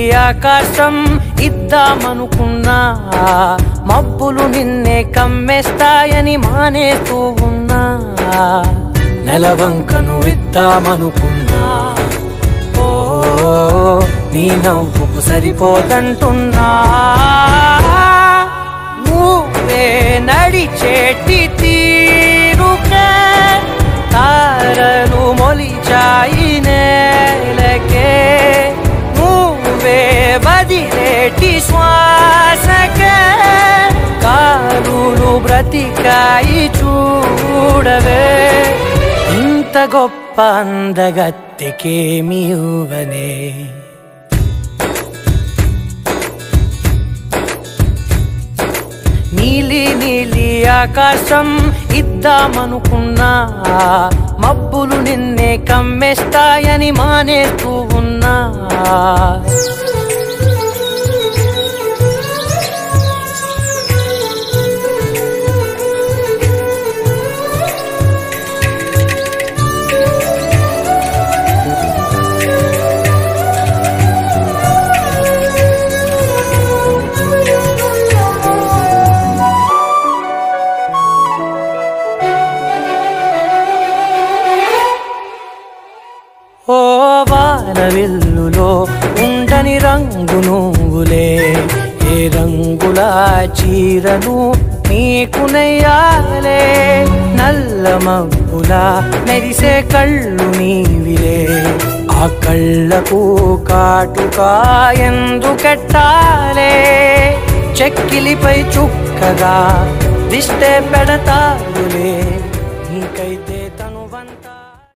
ఆకాశం ఇద్దామనుకున్నా మబ్బులు నిన్నే కమ్మేస్తాయని మానేస్తూ ఉన్నా నెలవంకను ఇద్దామనుకున్నా ఓ నీ నవ్వుకు సరిపోదంటున్నా నువ్వే నడిచేటి తీరుకే తారలు మొలిచాయి నేలకే నువ్వే వదిలేటి శ్వాసకే కారులు బ్రతికాయి చూడవే ఇంత గొప్ప అందగత్తెకేమి ఇవ్వనే నీలి నీలి ఆకాశం ఇద్దామనుకున్నా మబ్బులు నిన్నే కమ్మేస్తాయని మానేస్తూ ఉన్నా ఓ వానవిల్లులో ఉండని రంగు నువ్వులే ఏ రంగుల చీరను నీకు నెయ్యాలే నల్ల మబ్బుల మెరిసే కళ్ళు నీవిలే ఆ కళ్ళకు కాటుకా ఎందుకెట్టాలే చెక్కిలిపై చుక్కగా దిష్టే పెడతారులే నీకైతే